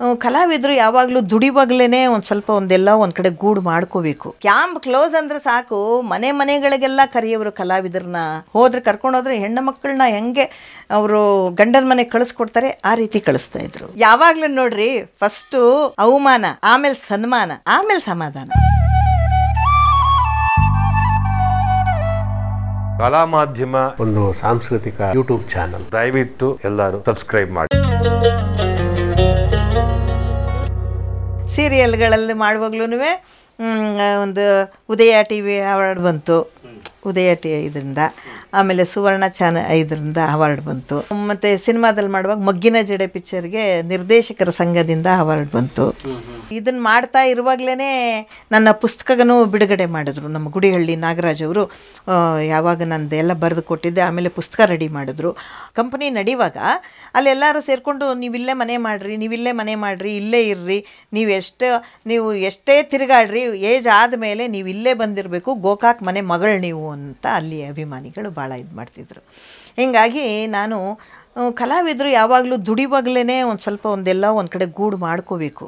ಕಲಾವಿದರು ಯಾವಾಗಲೂ ದುಡಿವಾಗ್ಲೇ ಒಂದು ಸ್ವಲ್ಪ ಒಂದೆಲ್ಲ ಒಂದು ಕಡೆ ಗೂಡು ಮಾಡ್ಕೋಬೇಕು ಕ್ಯಾಂಪ್ ಕ್ಲೋಸ್ ಅಂದ್ರೆ ಸಾಕು ಮನೆ ಮನೆಗಳಿಗೆಲ್ಲ ಕರೆಯೋರು ಕಲಾವಿದರನ್ನ ಹೋದ್ರೆ ಕರ್ಕೊಂಡೋದ್ರೆ ಹೆಣ್ಣು ಮಕ್ಕಳನ್ನ ಹೆಂಗೆ ಅವರು ಗಂಡನ ಮನೆ ಕಳಿಸ್ಕೊಡ್ತಾರೆ ಆ ರೀತಿ ಕಳಿಸ್ತಾ ಇದ್ರು ಯಾವಾಗ್ಲೂ ನೋಡ್ರಿ ಫಸ್ಟು ಅವಮಾನ ಆಮೇಲೆ ಸನ್ಮಾನ ಆಮೇಲೆ ಸಮಾಧಾನ ಕಲಾ ಮಾಧ್ಯಮ ಒಂದು ಸಾಂಸ್ಕೃತಿಕ ಯೂಟ್ಯೂಬ್ ಚಾನಲ್ ದಯವಿಟ್ಟು ಎಲ್ಲರೂ ಸಬ್ಸ್ಕ್ರೈಬ್ ಮಾಡಿ ಸೀರಿಯಲ್ಗಳಲ್ಲಿ ಮಾಡುವಾಗ್ಲೂ ಒಂದು ಉದಯ ಟಿ ವಿ ಅವಾರ್ಡ್ ಬಂತು ಉದಯ ಟಿ ಇದರಿಂದ ಆಮೇಲೆ ಸುವರ್ಣ ಚಾನ ಇದರಿಂದ ಅವಾರ್ಡ್ ಬಂತು ಮತ್ತು ಸಿನಿಮಾದಲ್ಲಿ ಮಾಡುವಾಗ ಮಗ್ಗಿನ ಜಡೆ ಪಿಕ್ಚರ್ಗೆ ನಿರ್ದೇಶಕರ ಸಂಘದಿಂದ ಅವಾರ್ಡ್ ಬಂತು ಇದನ್ನು ಮಾಡ್ತಾ ಇರುವಾಗಲೇ ನನ್ನ ಪುಸ್ತಕನೂ ಬಿಡುಗಡೆ ಮಾಡಿದ್ರು ನಮ್ಮ ಗುಡಿಹಳ್ಳಿ ನಾಗರಾಜ್ ಅವರು ಆ, ಯಾವಾಗ ನಂದು ಎಲ್ಲ ಬರೆದು ಕೊಟ್ಟಿದ್ದೆ ಆಮೇಲೆ ಪುಸ್ತಕ ರೆಡಿ ಮಾಡಿದ್ರು ಕಂಪ್ನಿ ನಡೆಯುವಾಗ ಅಲ್ಲೆಲ್ಲರೂ ಸೇರಿಕೊಂಡು ನೀವಿಲ್ಲೇ ಮನೆ ಮಾಡಿರಿ ನೀವಿಲ್ಲೇ ಮನೆ ಮಾಡಿರಿ ಇಲ್ಲೇ ಇರ್ರಿ ನೀವು ಎಷ್ಟೇ ನೀವು ಎಷ್ಟೇ ತಿರುಗಾಡ್ರಿ ಏಜ್ ಆದಮೇಲೆ ನೀವು ಇಲ್ಲೇ ಬಂದಿರಬೇಕು ಗೋಕಾಕ್ ಮನೆ ಮಗಳು ನೀವು ಅಂತ ಅಲ್ಲಿ ಅಭಿಮಾನಿಗಳು ಭಾಳ ಇದು ಮಾಡ್ತಿದ್ರು ಹೀಗಾಗಿ ನಾನು ಆ, ಕಲಾವಿದರು ಯಾವಾಗಲೂ ದುಡಿವಾಗ್ಲೇ ಒಂದು ಸ್ವಲ್ಪ ಒಂದೆಲ್ಲ ಒಂದು ಕಡೆ ಗೂಡು ಮಾಡ್ಕೋಬೇಕು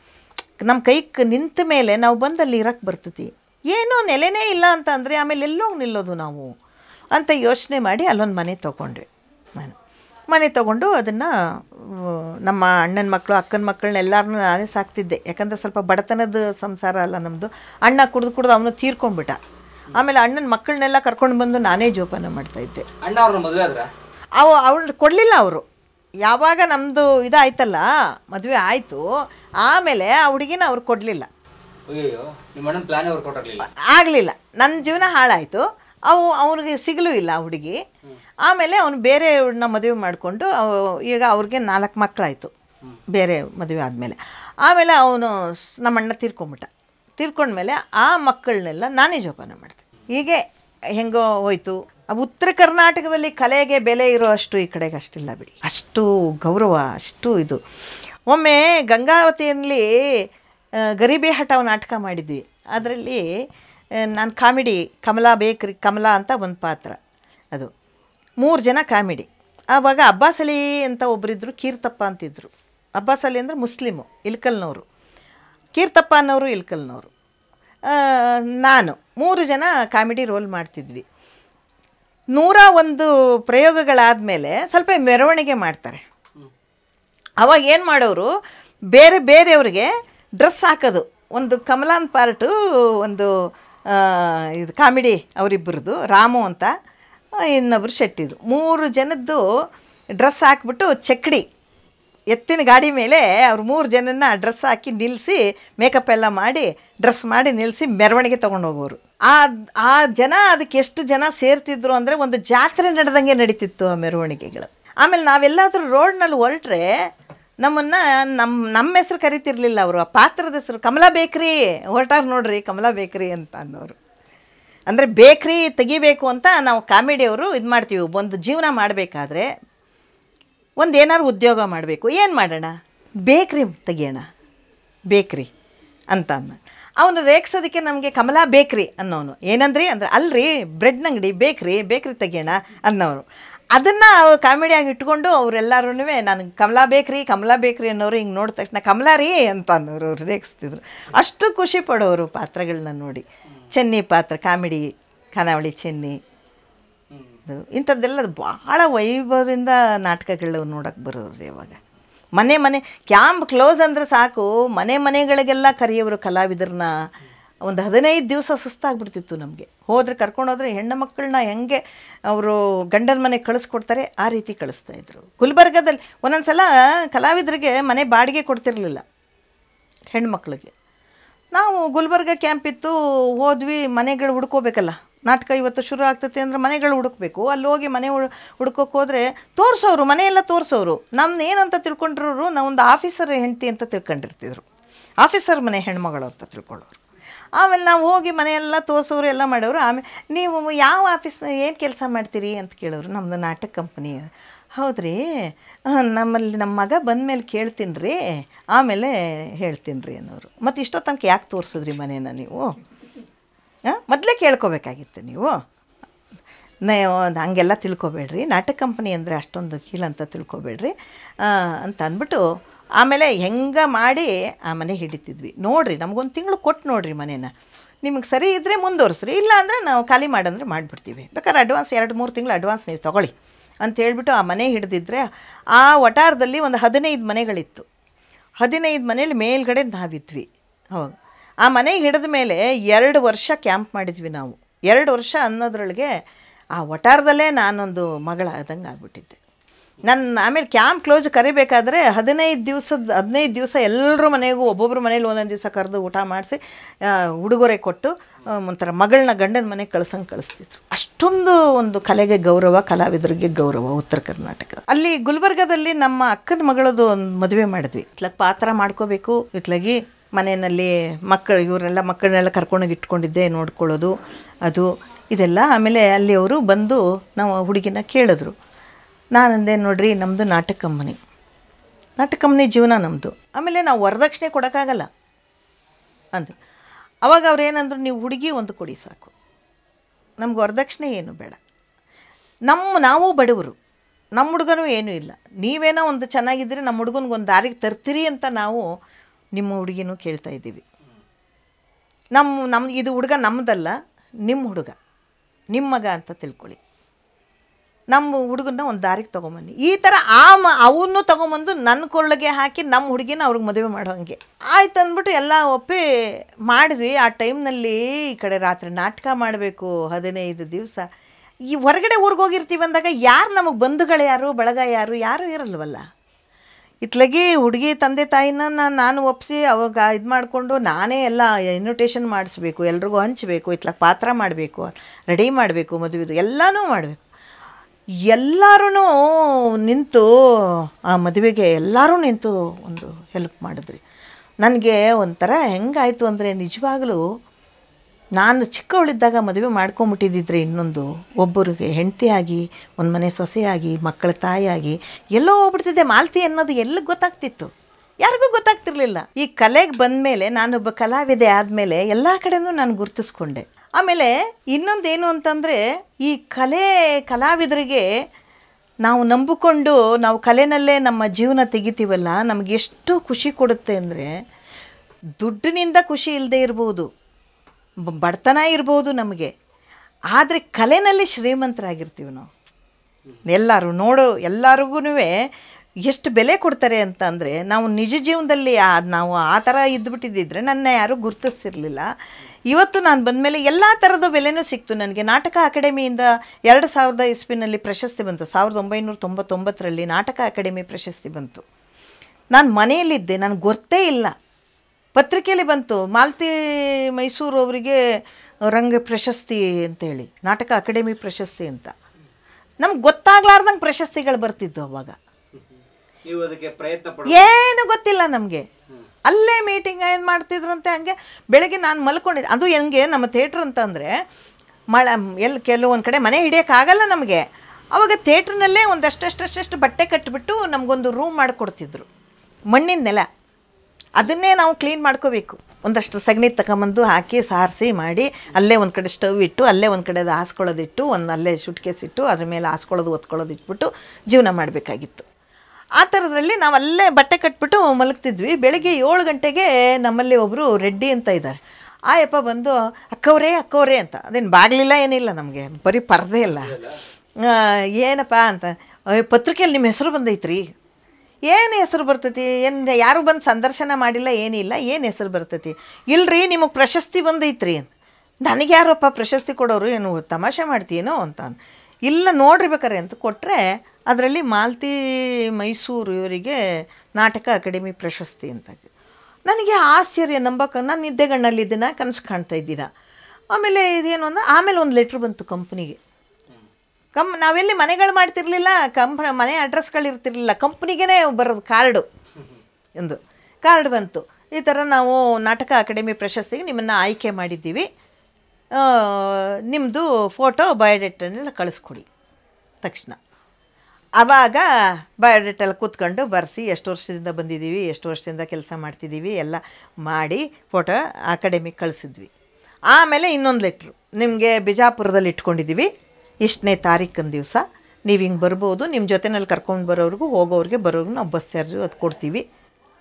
ನಮ್ಮ ಕೈಗೆ ನಿಂತ ಮೇಲೆ ನಾವು ಬಂದು ಅಲ್ಲಿ ಇರಕ್ಕೆ ಬರ್ತೈತಿ ಏನೋ ನೆಲೆನೇ ಇಲ್ಲ ಅಂತ ಅಂದರೆ ಆಮೇಲೆ ಎಲ್ಲೋಗಿ ನಿಲ್ಲೋದು ನಾವು ಅಂತ ಯೋಚನೆ ಮಾಡಿ ಅಲ್ಲೊಂದು ಮನೆ ತೊಗೊಂಡ್ವಿ ನಾನು ಮನೆ ತೊಗೊಂಡು ಅದನ್ನು ನಮ್ಮ ಅಣ್ಣನ ಮಕ್ಕಳು ಅಕ್ಕನ ಮಕ್ಕಳನ್ನ ಎಲ್ಲರನ್ನೂ ನಾನೇ ಸಾಕ್ತಿದ್ದೆ ಯಾಕಂದರೆ ಸ್ವಲ್ಪ ಬಡತನದ ಸಂಸಾರ ಅಲ್ಲ ನಮ್ಮದು ಅಣ್ಣ ಕುಡ್ದು ಕುಡ್ದು ಅವನು ತೀರ್ಕೊಂಡ್ಬಿಟ್ಟ ಆಮೇಲೆ ಅಣ್ಣನ ಮಕ್ಕಳನ್ನೆಲ್ಲ ಕರ್ಕೊಂಡು ಬಂದು ನಾನೇ ಜೋಪಾನ ಮಾಡ್ತಾಯಿದ್ದೆ ಅಣ್ಣ ಅವ್ರನ್ನ ಮದುವೆ ಆದ್ರ ಅವು ಅವಳು ಕೊಡಲಿಲ್ಲ ಅವರು ಯಾವಾಗ ನಮ್ಮದು ಇದಾಯ್ತಲ್ಲ ಮದುವೆ ಆಯಿತು ಆಮೇಲೆ ಆ ಹುಡುಗಿನ ಅವ್ರು ಕೊಡಲಿಲ್ಲ ಅಯ್ಯೋ ನಿಮ್ಮ ಅಣ್ಣನ ಪ್ಲಾನ್ ಅವ್ರು ಕೊಟ್ಟಿರ್ಲಿಲ್ಲ ಆಗಲಿಲ್ಲ ನನ್ನ ಜೀವನ ಹಾಳಾಯಿತು ಅವು ಅವನಿಗೆ ಸಿಗಲೂ ಇಲ್ಲ ಆ ಹುಡುಗಿ ಆಮೇಲೆ ಅವನು ಬೇರೆ ಹುಡ್ನ ಮದುವೆ ಮಾಡಿಕೊಂಡು ಈಗ ಅವ್ರಿಗೆ ನಾಲ್ಕು ಮಕ್ಕಳಾಯಿತು ಬೇರೆ ಮದುವೆ ಆದಮೇಲೆ ಆಮೇಲೆ ಅವನು ನಮ್ಮ ಅಣ್ಣ ತೀರ್ಕೊಂಬಿಟ್ಟ ತೀರ್ಕೊಂಡ್ಮೇಲೆ ಆ ಮಕ್ಕಳನ್ನೆಲ್ಲ ನಾನೇ ಜೋಪಾನ ಮಾಡಿದೆ ಹೀಗೆ ಹೆಂಗೋ ಹೋಯ್ತು ಆ ಉತ್ತರ ಕರ್ನಾಟಕದಲ್ಲಿ ಕಲೆಗೆ ಬೆಲೆ ಇರೋ ಅಷ್ಟು ಈ ಕಡೆಗೆ ಅಷ್ಟಿಲ್ಲ ಬಿಡಿ ಅಷ್ಟು ಗೌರವ ಅಷ್ಟು ಇದು ಒಮ್ಮೆ ಗಂಗಾವತಿಯಲ್ಲಿ ಆ, ಗರಿಬೆ ಹಠವ ನಾಟಕ ಮಾಡಿದ್ವಿ ಅದರಲ್ಲಿ ನಾನು ಕಾಮಿಡಿ ಕಮಲಾ ಬೇಕ್ರಿ ಕಮಲಾ ಅಂತ ಒಂದು ಪಾತ್ರ ಅದು ಮೂರು ಜನ ಕಾಮಿಡಿ ಆವಾಗ ಅಬ್ಬಾಸ್ ಅಲಿ ಅಂತ ಒಬ್ಬರಿದ್ದರು ಕೀರ್ತಪ್ಪ ಅಂತಿದ್ರು ಅಬ್ಬಾಸ್ ಅಲಿ ಅಂದರೆ ಮುಸ್ಲಿಮು ಇಲ್ಕಲ್ನವರು ಕೀರ್ತಪ್ಪ ಅನ್ನೋರು ಇಲ್ಕಲ್ನವರು ಆ, ನಾನು ಮೂರು ಜನ ಕಾಮಿಡಿ ರೋಲ್ ಮಾಡ್ತಿದ್ವಿ ನೂರ ಒಂದು ಪ್ರಯೋಗಗಳಾದಮೇಲೆ ಸ್ವಲ್ಪ ಮೆರವಣಿಗೆ ಮಾಡ್ತಾರೆ ಅವಾಗ ಏನು ಮಾಡೋರು ಬೇರೆ ಬೇರೆಯವ್ರಿಗೆ ಡ್ರೆಸ್ ಹಾಕೋದು ಒಂದು ಕಮಲಾನ್ ಪಾರ್ಟು ಒಂದು ಆ, ಇದು ಕಾಮಿಡಿ ಅವರಿಬ್ಬರದು ರಾಮು ಅಂತ ಆ, ಇನ್ನೊಬ್ರು ಶೆಟ್ಟಿದ್ರು ಮೂರು ಜನದ್ದು ಡ್ರೆಸ್ ಹಾಕ್ಬಿಟ್ಟು ಚಕ್ಕಡಿ ಎತ್ತಿನ ಗಾಡಿ ಮೇಲೆ ಅವ್ರು ಮೂರು ಜನನ ಡ್ರೆಸ್ ಹಾಕಿ ನಿಲ್ಲಿಸಿ ಮೇಕಪ್ ಎಲ್ಲ ಮಾಡಿ ಡ್ರೆಸ್ ಮಾಡಿ ನಿಲ್ಲಿಸಿ ಮೆರವಣಿಗೆ ತೊಗೊಂಡು ಹೋಗೋರು ಆ ಆ ಜನ ಅದಕ್ಕೆ ಎಷ್ಟು ಜನ ಸೇರ್ತಿದ್ರು ಅಂದರೆ ಒಂದು ಜಾತ್ರೆ ನಡೆದಂಗೆ ನಡೀತಿತ್ತು ಆ ಮೆರವಣಿಗೆಗಳು ಆಮೇಲೆ ನಾವೆಲ್ಲಾದರೂ ರೋಡ್ನಲ್ಲಿ ಹೊರಟ್ರೆ ನಮ್ಮನ್ನು ನಮ್ಮ ನಮ್ಮ ಹೆಸ್ರು ಕರಿತಿರ್ಲಿಲ್ಲ ಅವರು ಆ ಪಾತ್ರದ ಹೆಸರು ಕಮಲಾ ಬೇಕ್ರಿ ಹೊರಟಾರ ನೋಡ್ರಿ ಕಮಲಾ ಬೇಕ್ರಿ ಅಂತ ಅನ್ನೋರು ಅಂದರೆ ಬೇಕ್ರಿ ತೆಗಿಬೇಕು ಅಂತ ನಾವು ಕಾಮಿಡಿಯವರು ಇದು ಮಾಡ್ತೀವಿ ಒಂದು ಜೀವನ ಮಾಡಬೇಕಾದ್ರೆ ಒಂದು ಏನಾದ್ರು ಉದ್ಯೋಗ ಮಾಡಬೇಕು ಏನು ಮಾಡೋಣ ಬೇಕ್ರಿ ತೆಗಿಯೋಣ ಬೇಕ್ರಿ ಅಂತ ಅಂದ ಅವನು ರೇಗ್ಸೋದಕ್ಕೆ ನಮಗೆ ಕಮಲಾ ಬೇಕ್ರಿ ಅನ್ನೋನು ಏನಂದ್ರಿ ಅಂದ್ರೆ ಅಲ್ರಿ ಬ್ರೆಡ್ ಅಂಗಡಿ ಬೇಕ್ರಿ ಬೇಕ್ರಿ ತೆಗಿಯೋಣ ಅನ್ನೋರು ಅದನ್ನು ಕಾಮಿಡಿಯಾಗಿ ಇಟ್ಕೊಂಡು ಅವರೆಲ್ಲರೂ ನನಗೆ ಕಮಲಾ ಬೇಕ್ರಿ ಕಮಲಾ ಬೇಕ್ರಿ ಅನ್ನೋರು ಹಿಂಗೆ ನೋಡಿದ ತಕ್ಷಣ ಕಮಲಾ ರೀ ಅಂತ ಅನ್ನೋರು ಅವ್ರು ರೇಗಿಸ್ತಿದ್ರು ಅಷ್ಟು ಖುಷಿ ಪಡೋರು ಪಾತ್ರಗಳನ್ನ ನೋಡಿ ಚೆನ್ನಿ ಪಾತ್ರ ಕಾಮಿಡಿ ಖಾನಾವಳಿ ಚೆನ್ನಿ ಇದು ಇಂಥದ್ದೆಲ್ಲ ಭಾಳ ವೈಭವದಿಂದ ನಾಟಕಗಳು ನೋಡೋಕೆ ಬರೋರು ಇವಾಗ ಮನೆ ಮನೆ ಕ್ಯಾಂಪ್ ಕ್ಲೋಸ್ ಅಂದರೆ ಸಾಕು ಮನೆ ಮನೆಗಳಿಗೆಲ್ಲ ಕರೆಯೋರು ಕಲಾವಿದರನ್ನ ಒಂದು ಹದಿನೈದು ದಿವಸ ಸುಸ್ತಾಗ್ಬಿಡ್ತಿತ್ತು ನಮಗೆ ಹೋದ್ರೆ ಕರ್ಕೊಂಡೋದ್ರೆ ಹೆಣ್ಣು ಮಕ್ಕಳನ್ನ ಹೆಂಗೆ ಅವರು ಗಂಡನ ಮನೆ ಕಳಿಸ್ಕೊಡ್ತಾರೆ ಆ ರೀತಿ ಕಳಿಸ್ತಾ ಇದ್ರು ಗುಲ್ಬರ್ಗದಲ್ಲಿ ಒಂದೊಂದು ಸಲ ಕಲಾವಿದರಿಗೆ ಮನೆ ಬಾಡಿಗೆ ಕೊಡ್ತಿರ್ಲಿಲ್ಲ ಹೆಣ್ಮಕ್ಳಿಗೆ ನಾವು ಗುಲ್ಬರ್ಗ ಕ್ಯಾಂಪ್ ಇತ್ತು ಹೋದ್ವಿ ಮನೆಗಳು ಹುಡ್ಕೋಬೇಕಲ್ಲ ನಾಟಕ ಇವತ್ತು ಶುರು ಆಗ್ತೈತೆ ಅಂದ್ರೆ ಮನೆಗಳು ಹುಡುಕ್ಬೇಕು ಅಲ್ಲಿ ಹೋಗಿ ಮನೆ ಹುಡ್ ಹುಡ್ಕೋಕೆ ಹೋದರೆ ತೋರಿಸೋರು ಮನೆಯೆಲ್ಲ ತೋರಿಸೋರು ನಮ್ದು ಏನಂತ ತಿಳ್ಕೊಂಡಿರೋರು ನಾವೊಂದು ಆಫೀಸರ್ ಹೆಂಡತಿ ಅಂತ ತಿಳ್ಕೊಂಡಿರ್ತಿದ್ರು ಆಫೀಸರ್ ಮನೆ ಹೆಣ್ಮಗಳು ಅಂತ ತಿಳ್ಕೊಳ್ಳೋರು ಆಮೇಲೆ ನಾವು ಹೋಗಿ ಮನೆಯೆಲ್ಲ ತೋರಿಸೋರು ಎಲ್ಲ ಮಾಡೋರು ಆಮೇಲೆ ನೀವು ಯಾವ ಆಫೀಸ್ ಏನು ಕೆಲಸ ಮಾಡ್ತೀರಿ ಅಂತ ಕೇಳೋರು ನಮ್ಮದು ನಾಟಕ ಕಂಪ್ನಿ ಹೌದ್ರಿ ಆ, ನಮ್ಮಲ್ಲಿ ನಮ್ಮ ಮಗ ಬಂದಮೇಲೆ ಕೇಳ್ತೀನಿ ರೀ ಆಮೇಲೆ ಹೇಳ್ತೀನಿ ರೀ ಅನ್ನೋರು ಮತ್ತು ಇಷ್ಟೋ ತನಕ ಯಾಕೆ ತೋರಿಸಿದ್ರಿ ಮನೇನ ನೀವು ಮೊದಲೇ ಕೇಳ್ಕೊಬೇಕಾಗಿತ್ತು ನೀವು ನೀವು ಹಂಗೆಲ್ಲ ತಿಳ್ಕೊಬೇಡ್ರಿ ನಾಟಕ ಕಂಪನಿ ಅಂದರೆ ಅಷ್ಟೊಂದು ಕೀಳಂತ ತಿಳ್ಕೊಬೇಡ್ರಿ ಆ, ಅಂತ ಅಂದ್ಬಿಟ್ಟು ಆಮೇಲೆ ಹೆಂಗೆ ಮಾಡಿ ಆ ಮನೆ ಹಿಡಿತಿದ್ವಿ ನೋಡಿರಿ ನಮಗೊಂದು ತಿಂಗಳು ಕೊಟ್ಟು ನೋಡಿರಿ ಮನೇನ ನಿಮಗೆ ಸರಿ ಇದ್ದರೆ ಮುಂದುವರಿಸ್ರಿ ಇಲ್ಲ ಅಂದರೆ ನಾವು ಖಾಲಿ ಮಾಡಂದ್ರೆ ಮಾಡಿಬಿಡ್ತೀವಿ ಬೇಕಾದ್ರೆ ಅಡ್ವಾನ್ಸ್ ಎರಡು ಮೂರು ತಿಂಗಳು ಅಡ್ವಾನ್ಸ್ ನೀವು ತೊಗೊಳ್ಳಿ ಅಂತ ಹೇಳ್ಬಿಟ್ಟು ಆ ಮನೆ ಹಿಡಿದಿದ್ರೆ ಆ ವಟಾರದಲ್ಲಿ ಒಂದು ಹದಿನೈದು ಮನೆಗಳಿತ್ತು ಹದಿನೈದು ಮನೇಲಿ ಮೇಲ್ಗಡೆ ನಾವಿದ್ವಿ ಹೌದು ಆ ಮನೆ ಹಿಡಿದ ಮೇಲೆ ಎರಡು ವರ್ಷ ಕ್ಯಾಂಪ್ ಮಾಡಿದ್ವಿ ನಾವು ಎರಡು ವರ್ಷ ಅನ್ನೋದ್ರೊಳಗೆ ಆ ವಟಾರದಲ್ಲೇ ನಾನೊಂದು ಮಗಳ ಆದಂಗೆ ಆಗ್ಬಿಟ್ಟಿದ್ದೆ ನನ್ನ ಆಮೇಲೆ ಕ್ಯಾಂಪ್ ಕ್ಲೋಸ್ ಕರಿಬೇಕಾದ್ರೆ ಹದಿನೈದು ದಿವಸದ ಹದಿನೈದು ದಿವಸ ಎಲ್ಲರ ಮನೆಗೂ ಒಬ್ಬೊಬ್ಬರ ಮನೇಲಿ ಒಂದೊಂದು ದಿವಸ ಕರೆದು ಊಟ ಮಾಡಿಸಿ ಉಡುಗೊರೆ ಕೊಟ್ಟು ಆ, ಒಂಥರ ಮಗಳನ್ನ ಗಂಡನ ಮನೆಗೆ ಕಳ್ಸಂಗೆ ಕಳಿಸ್ತಿದ್ರು ಅಷ್ಟೊಂದು ಒಂದು ಕಲೆಗೆ ಗೌರವ ಕಲಾವಿದರಿಗೆ ಗೌರವ ಉತ್ತರ ಕರ್ನಾಟಕದ ಅಲ್ಲಿ ಗುಲ್ಬರ್ಗದಲ್ಲಿ ನಮ್ಮ ಅಕ್ಕನ ಮಗಳದು ಒಂದು ಮದುವೆ ಮಾಡಿದ್ವಿ ಇತ್ಲಾಗ ಪಾತ್ರ ಮಾಡ್ಕೋಬೇಕು ಇತ್ಲಾಗಿ ಮನೆಯಲ್ಲಿ ಮಕ್ಕಳು ಇವರೆಲ್ಲ ಮಕ್ಕಳನ್ನೆಲ್ಲ ಕರ್ಕೊಂಡೋಗಿ ಇಟ್ಕೊಂಡಿದ್ದೆ ನೋಡ್ಕೊಳ್ಳೋದು ಅದು ಇದೆಲ್ಲ ಆಮೇಲೆ ಅಲ್ಲಿ ಅವರು ಬಂದು ನಾವು ಹುಡುಗಿನ ಕೇಳಿದ್ರು ನಾನಂದೆ ನೋಡ್ರಿ ನಮ್ಮದು ನಾಟಕ ಕಂಪನಿ ನಾಟಕ ಕಂಪ್ನಿ ಜೀವನ ನಮ್ಮದು ಆಮೇಲೆ ನಾವು ವರದಕ್ಷಿಣೆ ಕೊಡೋಕ್ಕಾಗಲ್ಲ ಅಂದರು ಅವಾಗ ಅವ್ರು ಏನಂದ್ರು ನೀವು ಹುಡುಗಿ ಒಂದು ಕೊಡಿ ಸಾಕು ನಮ್ಗೆ ವರದಕ್ಷಿಣೆ ಏನು ಬೇಡ ನಮ್ಮ ನಾವು ಬಡವರು ನಮ್ಮ ಹುಡುಗನೂ ಏನೂ ಇಲ್ಲ ನೀವೇನೋ ಒಂದು ಚೆನ್ನಾಗಿದ್ದರೆ ನಮ್ಮ ಹುಡುಗನಿಗೆ ಒಂದು ದಾರಿಗೆ ತರ್ತೀರಿ ಅಂತ ನಾವು ನಿಮ್ಮ ಹುಡುಗಿನೂ ಕೇಳ್ತಾ ಇದ್ದೀವಿ ನಮ್ಮ ನಮ್ಮ ಇದು ಹುಡುಗ ನಮ್ಮದಲ್ಲ ನಿಮ್ಮ ಹುಡುಗ ನಿಮ್ಮ ಮಗ ಅಂತ ತಿಳ್ಕೊಳ್ಳಿ ನಮ್ಮ ಹುಡುಗನ್ನ ಒಂದು ದಾರಿಗೆ ತೊಗೊಂಬನ್ನಿ ಈ ಥರ ಆ ಮ ಅವನು ತೊಗೊಂಬಂದು ನನ್ನ ಕೊಳ್ಳಗೆ ಹಾಕಿ ನಮ್ಮ ಹುಡುಗಿನ ಅವ್ರಿಗೆ ಮದುವೆ ಮಾಡೋ ಹಂಗೆ ಆಯ್ತು ಅಂದ್ಬಿಟ್ಟು ಎಲ್ಲ ಒಪ್ಪಿ ಮಾಡಿದ್ವಿ ಆ ಟೈಮ್ನಲ್ಲಿ ಈ ಕಡೆ ರಾತ್ರಿ ನಾಟಕ ಮಾಡಬೇಕು ಹದಿನೈದು ದಿವಸ ಈ ಹೊರಗಡೆ ಊರಿಗೆ ಹೋಗಿರ್ತೀವಿ ಅಂದಾಗ ಯಾರು ನಮಗೆ ಬಂಧುಗಳು ಯಾರು ಬಳಗ ಯಾರು ಯಾರೂ ಇರಲ್ವಲ್ಲ ಇತ್ಲಾಗಿ ಹುಡುಗಿ ತಂದೆ ತಾಯಿನ ನಾನು ನಾನು ಒಪ್ಪಿಸಿ ಅವಾಗ ಇದು ಮಾಡಿಕೊಂಡು ನಾನೇ ಎಲ್ಲ ಇನ್ವಿಟೇಷನ್ ಮಾಡಿಸ್ಬೇಕು ಎಲ್ರಿಗೂ ಹಂಚಬೇಕು ಇತ್ಲಾಗ ಪಾತ್ರ ಮಾಡಬೇಕು ರೆಡಿ ಮಾಡಬೇಕು ಮದುವೆದು ಎಲ್ಲನೂ ಮಾಡಬೇಕು ಎಲ್ಲರೂ ನಿಂತು ಆ ಮದುವೆಗೆ ಎಲ್ಲರೂ ನಿಂತು ಒಂದು ಹೆಲ್ಪ್ ಮಾಡಿದ್ರಿ ನನಗೆ ಒಂಥರ ಹೆಂಗಾಯಿತು ಅಂದರೆ ನಿಜವಾಗಲೂ ನಾನು ಚಿಕ್ಕವಳಿದ್ದಾಗ ಮದುವೆ ಮಾಡ್ಕೊಂಬಿಟ್ಟಿದ್ದಿದ್ರೆ ಇನ್ನೊಂದು ಒಬ್ಬರಿಗೆ ಹೆಂಡತಿಯಾಗಿ ಒಂದು ಮನೆ ಸೊಸೆಯಾಗಿ ಮಕ್ಕಳ ತಾಯಿಯಾಗಿ ಎಲ್ಲೋ ಹೋಗ್ಬಿಡ್ತಿದ್ದೆ ಮಾಲ್ತಿ ಅನ್ನೋದು ಎಲ್ಲಿ ಗೊತ್ತಾಗ್ತಿತ್ತು ಯಾರಿಗೂ ಗೊತ್ತಾಗ್ತಿರ್ಲಿಲ್ಲ ಈ ಕಲೆಗೆ ಬಂದಮೇಲೆ ನಾನೊಬ್ಬ ಕಲಾವಿದೆ ಆದಮೇಲೆ ಎಲ್ಲ ಕಡೆನೂ ನಾನು ಗುರುತಿಸ್ಕೊಂಡೆ ಆಮೇಲೆ ಇನ್ನೊಂದೇನು ಅಂತಂದರೆ ಈ ಕಲೆ ಕಲಾವಿದರಿಗೆ ನಾವು ನಂಬಿಕೊಂಡು ನಾವು ಕಲೆನಲ್ಲೇ ನಮ್ಮ ಜೀವನ ತೆಗಿತೀವಲ್ಲ ನಮಗೆ ಎಷ್ಟು ಖುಷಿ ಕೊಡುತ್ತೆ ಅಂದರೆ ದುಡ್ಡಿನಿಂದ ಖುಷಿ ಇಲ್ಲದೆ ಇರ್ಬೋದು ಬ- ಬಡತನ ಇರ್ಬೋದು ನಮಗೆ ಆದರೆ ಕಲೆನಲ್ಲಿ ಶ್ರೀಮಂತರಾಗಿರ್ತೀವಿ ನಾವು ಎಲ್ಲರೂ ನೋಡೋ ಎಲ್ಲರಿಗೂ ಎಷ್ಟು ಬೆಲೆ ಕೊಡ್ತಾರೆ ಅಂತ ಅಂದರೆ ನಾವು ನಿಜ ಜೀವನದಲ್ಲಿ ಆ ನಾವು ಆ ಥರ ಇದ್ದುಬಿಟ್ಟಿದ್ದಿದ್ರೆ ನನ್ನ ಯಾರೂ ಗುರುತಿಸ್ತಿರ್ಲಿಲ್ಲ ಇವತ್ತು ನಾನು ಬಂದಮೇಲೆ ಎಲ್ಲ ಥರದ ಬೆಲೆನೂ ಸಿಕ್ತು ನನಗೆ ನಾಟಕ ಅಕಾಡೆಮಿಯಿಂದ ಎರಡು ಸಾವಿರದ ಇಸ್ವಿನಲ್ಲಿ ಪ್ರಶಸ್ತಿ ಬಂತು ಸಾವಿರದ ಒಂಬೈನೂರ ತೊಂಬತ್ತೊಂಬತ್ತರಲ್ಲಿ ನಾಟಕ ಅಕಾಡೆಮಿ ಪ್ರಶಸ್ತಿ ಬಂತು ನಾನು ಮನೆಯಲ್ಲಿದ್ದೆ ನನಗೆ ಗೊತ್ತೇ ಇಲ್ಲ ಪತ್ರಿಕೆಯಲ್ಲಿ ಬಂತು ಮಾಲ್ತಿ ಮೈಸೂರು ಅವರಿಗೆ ರಂಗ ಪ್ರಶಸ್ತಿ ಅಂತೇಳಿ ನಾಟಕ ಅಕಾಡೆಮಿ ಪ್ರಶಸ್ತಿ ಅಂತ ನಮ್ಗೆ ಗೊತ್ತಾಗ್ಲಾರ್ದಂಗೆ ಪ್ರಶಸ್ತಿಗಳು ಬರ್ತಿದ್ದು ಅವಾಗ ನೀವು ಅದಕ್ಕೆ ಪ್ರಯತ್ನ ಪಡ ಏನು ಗೊತ್ತಿಲ್ಲ ನಮಗೆ ಅಲ್ಲೇ ಮೀಟಿಂಗ್ ಏನು ಮಾಡ್ತಿದ್ರಂತೆ ಹಂಗೆ ಬೆಳಗ್ಗೆ ನಾನು ಮಲ್ಕೊಂಡಿದ್ದೆ ಅದು ಹೆಂಗೆ ನಮ್ಮ ಥಿಯೇಟ್ರ್ ಅಂತಂದರೆ ಮಳೆ ಎಲ್ಲಿ ಕೆಲವೊಂದು ಕಡೆ ಮನೆ ಹಿಡಿಯೋಕ್ಕಾಗಲ್ಲ ನಮಗೆ ಅವಾಗ ಥಿಯೇಟ್ರ್ನಲ್ಲೇ ಒಂದಷ್ಟಷ್ಟಷ್ಟು ಬಟ್ಟೆ ಕಟ್ಟಿಬಿಟ್ಟು ನಮಗೊಂದು ರೂಮ್ ಮಾಡಿಕೊಡ್ತಿದ್ರು ಮಣ್ಣಿನ ನೆಲ ಅದನ್ನೇ ನಾವು ಕ್ಲೀನ್ ಮಾಡ್ಕೋಬೇಕು ಒಂದಷ್ಟು ಸಗಣಿ ತಗೊಂಬಂದು ಹಾಕಿ ಸಾರಿಸಿ ಮಾಡಿ ಅಲ್ಲೇ ಒಂದು ಕಡೆ ಸ್ಟವ್ ಇಟ್ಟು ಅಲ್ಲೇ ಒಂದು ಕಡೆ ಅದು ಹಾಸ್ಕೊಳ್ಳೋದಿಟ್ಟು ಒಂದು ಅಲ್ಲೇ ಸುಟ್ಕೇಸ್ ಇಟ್ಟು ಅದ್ರ ಮೇಲೆ ಹಾಸ್ಕೊಳ್ಳೋದು ಒತ್ಕೊಳ್ಳೋದು ಇಟ್ಬಿಟ್ಟು ಜೀವನ ಮಾಡಬೇಕಾಗಿತ್ತು ಆ ಥರದ್ರಲ್ಲಿ ನಾವು ಅಲ್ಲೇ ಬಟ್ಟೆ ಕಟ್ಬಿಟ್ಟು ಮಲಗ್ತಿದ್ವಿ ಬೆಳಿಗ್ಗೆ ಏಳು ಗಂಟೆಗೆ ನಮ್ಮಲ್ಲಿ ಒಬ್ಬರು ರೆಡ್ಡಿ ಅಂತ ಇದ್ದಾರೆ ಆಯಪ್ಪ ಬಂದು ಅಕ್ಕವ್ರೇ ಅಕ್ಕವ್ರೇ ಅಂತ ಅದೇನು ಬಾಗಿಲಿಲ್ಲ ಏನಿಲ್ಲ ನಮಗೆ ಬರೀ ಪರದೆ ಇಲ್ಲ ಆ, ಏನಪ್ಪ ಅಂತ "ಅಯ್ಯೋ, ಪತ್ರಿಕೆಯಲ್ಲಿ ನಿಮ್ಮ ಹೆಸರು ಬಂದೈತ್ರಿ ಏನು ಹೆಸರು ಬರ್ತೈತಿ ಏನು ಯಾರು ಬಂದು ಸಂದರ್ಶನ ಮಾಡಿಲ್ಲ ಏನಿಲ್ಲ ಏನು ಹೆಸರು ಬರ್ತೈತಿ ಇಲ್ರಿ ನಿಮಗೆ ಪ್ರಶಸ್ತಿ ಬಂದೈತ್ರಿ ಅಂತ ನನಗೆ ಯಾರಪ್ಪ ಪ್ರಶಸ್ತಿ ಕೊಡೋರು ಏನು ತಮಾಷೆ ಮಾಡ್ತೀಯೇನೋ ಅಂತ ಅಂದ್. ಇಲ್ಲ ನೋಡ್ರಿ ಬೇಕಾರೆ ಅಂತ ಕೊಟ್ಟರೆ ಅದರಲ್ಲಿ ಮಾಲ್ತಿ ಮೈಸೂರು ಇವರಿಗೆ ನಾಟಕ ಅಕಾಡೆಮಿ ಪ್ರಶಸ್ತಿ ಅಂತ ನನಗೆ ಆಶ್ಚರ್ಯ ನಂಬಕ್ಕೆ ನಾನು ನಿದ್ದೆಗಣ್ಣಲ್ಲಿದ್ದೀನ ಕನಸು ಕಾಣ್ತಾ ಇದ್ದೀರಾ ಆಮೇಲೆ ಇದೇನು ಅಂದ್ರೆ ಆಮೇಲೆ ಒಂದು ಲೆಟ್ರ್ ಬಂತು ಕಂಪ್ನಿಗೆ ಕಮ್ ನಾವೆಲ್ಲಿ ಮನೆಗಳು ಮಾಡ್ತಿರ್ಲಿಲ್ಲ ಕಂಪ್ ಮನೆ ಅಡ್ರೆಸ್ಗಳು ಇರ್ತಿರ್ಲಿಲ್ಲ ಕಂಪ್ನಿಗೇ ಬರೋದು ಕಾರ್ಡು ಒಂದು ಕಾರ್ಡ್ ಬಂತು ಈ ಥರ ನಾವು ನಾಟಕ ಅಕಾಡೆಮಿ ಪ್ರಶಸ್ತಿಗೆ ನಿಮ್ಮನ್ನು ಆಯ್ಕೆ ಮಾಡಿದ್ದೀವಿ ನಿಮ್ಮದು ಫೋಟೋ ಬಯೋಡೇಟನ್ನೆಲ್ಲ ಕಳಿಸ್ಕೊಡಿ ತಕ್ಷಣ ಆವಾಗ ಬಯೋಡೇಟೆಲ್ಲ ಕೂತ್ಕೊಂಡು ಬರೆಸಿ ಎಷ್ಟು ವರ್ಷದಿಂದ ಬಂದಿದ್ದೀವಿ ಎಷ್ಟು ವರ್ಷದಿಂದ ಕೆಲಸ ಮಾಡ್ತಿದ್ದೀವಿ ಎಲ್ಲ ಮಾಡಿ ಫೋಟೋ ಅಕಾಡೆಮಿಗೆ ಕಳಿಸಿದ್ವಿ ಆಮೇಲೆ ಇನ್ನೊಂದು ಲೆಟ್ರು ನಿಮಗೆ ಬಿಜಾಪುರದಲ್ಲಿ ಇಟ್ಕೊಂಡಿದ್ದೀವಿ ಇಷ್ಟನೇ ತಾರೀಕಿನ ದಿವಸ ನೀವು ಹಿಂಗೆ ಬರ್ಬೋದು ನಿಮ್ಮ ಜೊತೆನಲ್ಲಿ ಕರ್ಕೊಂಡು ಬರೋರ್ಗೂ ಹೋಗೋರಿಗೆ ಬರೋರ್ಗು ನಾವು ಬಸ್ ಚಾರ್ಜು ಅದು ಕೊಡ್ತೀವಿ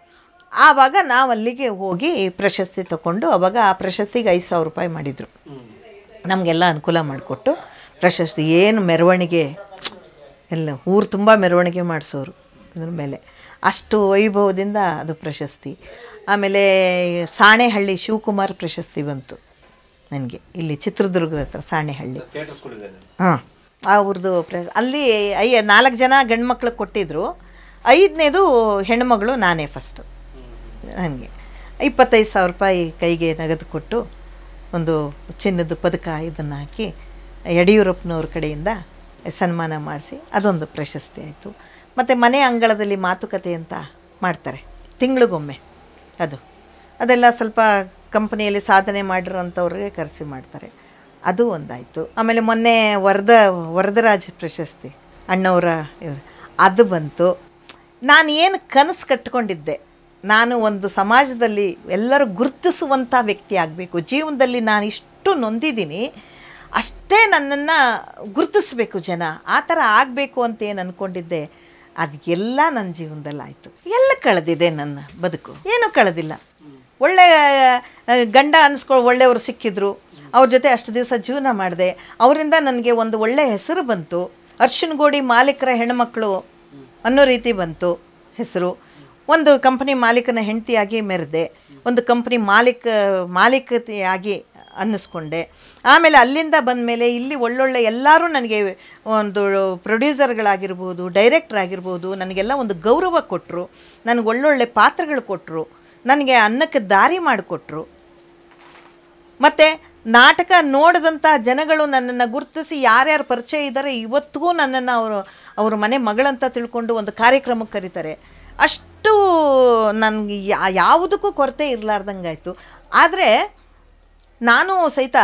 ಆವಾಗ ನಾವು ಅಲ್ಲಿಗೆ ಹೋಗಿ ಪ್ರಶಸ್ತಿ ತಗೊಂಡು ಅವಾಗ ಆ ಪ್ರಶಸ್ತಿಗೆ ಐದು ಸಾವಿರ ರೂಪಾಯಿ ಮಾಡಿದರು ನಮಗೆಲ್ಲ ಅನುಕೂಲ ಮಾಡಿಕೊಟ್ಟು ಪ್ರಶಸ್ತಿ ಏನು ಮೆರವಣಿಗೆ ಎಲ್ಲ ಊರು ತುಂಬ ಮೆರವಣಿಗೆ ಮಾಡಿಸೋರು ಅದ್ರ ಮೇಲೆ ಅಷ್ಟು ವೈಭವದಿಂದ ಅದು ಪ್ರಶಸ್ತಿ ಆಮೇಲೆ ಸಾಣೆಹಳ್ಳಿ ಶಿವಕುಮಾರ್ ಪ್ರಶಸ್ತಿ ಬಂತು ನನಗೆ ಇಲ್ಲಿ ಚಿತ್ರದುರ್ಗದ ಹತ್ರ ಸಾಣೆಹಳ್ಳಿ ಥಿಯೇಟರ್ ಸ್ಕೂಲ್ ಇದೆ ಹಾಂ ಅವ್ರದ್ದು ಪ್ರ ಅಲ್ಲಿ ಐ ನಾಲ್ಕು ಜನ ಗಂಡು ಮಕ್ಳು ಕೊಟ್ಟಿದ್ರು ಐದನೇದು ಹೆಣ್ಮಗಳು ನಾನೇ ಫಸ್ಟು ನನಗೆ ಇಪ್ಪತ್ತೈದು ಸಾವಿರ ರೂಪಾಯಿ ಕೈಗೆ ನಗದು ಕೊಟ್ಟು ಒಂದು ಚಿನ್ನದ ಪದಕ ಇದನ್ನು ಹಾಕಿ ಯಡಿಯೂರಪ್ಪನವ್ರ ಕಡೆಯಿಂದ ಸನ್ಮಾನ ಮಾಡಿಸಿ ಅದೊಂದು ಪ್ರಶಸ್ತಿ ಆಯಿತು ಮತ್ತು ಮನೆ ಅಂಗಳದಲ್ಲಿ ಮಾತುಕತೆ ಅಂತ ಮಾಡ್ತಾರೆ ತಿಂಗಳಿಗೊಮ್ಮೆ ಅದು ಅದೆಲ್ಲ ಸ್ವಲ್ಪ ಕಂಪ್ನಿಯಲ್ಲಿ ಸಾಧನೆ ಮಾಡಿರೋಂಥವ್ರಿಗೆ ಕರೆಸಿ ಮಾಡ್ತಾರೆ ಅದು ಒಂದಾಯಿತು ಆಮೇಲೆ ಮೊನ್ನೆ ವರದ ವರದರಾಜ್ ಪ್ರಶಸ್ತಿ ಅಣ್ಣವರ ಇವರು ಅದು ಬಂತು ನಾನು ಏನು ಕನಸು ಕಟ್ಕೊಂಡಿದ್ದೆ ನಾನು ಒಂದು ಸಮಾಜದಲ್ಲಿ ಎಲ್ಲರೂ ಗುರುತಿಸುವಂಥ ವ್ಯಕ್ತಿ ಆಗಬೇಕು ಜೀವನದಲ್ಲಿ ನಾನು ಇಷ್ಟು ನೊಂದಿದ್ದೀನಿ ಅಷ್ಟೇ ನನ್ನನ್ನು ಗುರುತಿಸ್ಬೇಕು ಜನ ಆ ಥರ ಆಗಬೇಕು ಅಂತ ಏನು ಅಂದ್ಕೊಂಡಿದ್ದೆ ಅದು ಎಲ್ಲ ನನ್ನ ಜೀವನದಲ್ಲಿ ಆಯಿತು ಎಲ್ಲ ಕಳೆದಿದೆ ನನ್ನ ಬದುಕು ಏನೂ ಕಳೆದಿಲ್ಲ ಒಳ್ಳೆ ಆ, ಗಂಡ ಅನ್ಸ್ಕೊ ಒಳ್ಳೆಯವರು ಸಿಕ್ಕಿದ್ರು ಅವ್ರ ಜೊತೆ ಅಷ್ಟು ದಿವಸ ಜೀವನ ಮಾಡಿದೆ ಅವರಿಂದ ನನಗೆ ಒಂದು ಒಳ್ಳೆಯ ಹೆಸರು ಬಂತು ಅರ್ಶಿನಗೋಡಿ ಮಾಲೀಕರ ಹೆಣ್ಮಕ್ಳು ಅನ್ನೋ ರೀತಿ ಬಂತು ಹೆಸರು ಒಂದು ಕಂಪನಿ ಮಾಲೀಕನ ಹೆಂಡತಿಯಾಗಿ ಮೆರೆದೆ ಒಂದು ಕಂಪ್ನಿ ಮಾಲೀಕ ಮಾಲೀಕತೆಯಾಗಿ ಅನ್ನಿಸ್ಕೊಂಡೆ ಆಮೇಲೆ ಅಲ್ಲಿಂದ ಬಂದ ಮೇಲೆ ಇಲ್ಲಿ ಒಳ್ಳೊಳ್ಳೆ ಎಲ್ಲರೂ ನನಗೆ ಒಂದು ಪ್ರೊಡ್ಯೂಸರ್ಗಳಾಗಿರ್ಬೋದು ಡೈರೆಕ್ಟರ್ ಆಗಿರ್ಬೋದು ನನಗೆಲ್ಲ ಒಂದು ಗೌರವ ಕೊಟ್ಟರು ನನಗೆ ಒಳ್ಳೊಳ್ಳೆ ಪಾತ್ರಗಳು ಕೊಟ್ಟರು ನನಗೆ ಅನ್ನಕ್ಕೆ ದಾರಿ ಮಾಡಿಕೊಟ್ರು ಮತ್ತು ನಾಟಕ ನೋಡಿದಂಥ ಜನಗಳು ನನ್ನನ್ನು ಗುರುತಿಸಿ ಯಾರ್ಯಾರು ಪರಿಚಯ ಇದ್ದಾರೆ ಇವತ್ತಿಗೂ ನನ್ನನ್ನು ಅವರು ಅವ್ರ ಮನೆ ಮಗಳಂತ ತಿಳ್ಕೊಂಡು ಒಂದು ಕಾರ್ಯಕ್ರಮಕ್ಕೆ ಕರೀತಾರೆ ಅಷ್ಟು ನನಗೆ ಯಾ- ಯಾವುದಕ್ಕೂ ಕೊರತೆ ಇರಲಾರ್ದಂಗಾಯ್ತು ಆದರೆ ನಾನು ಸಹಿತ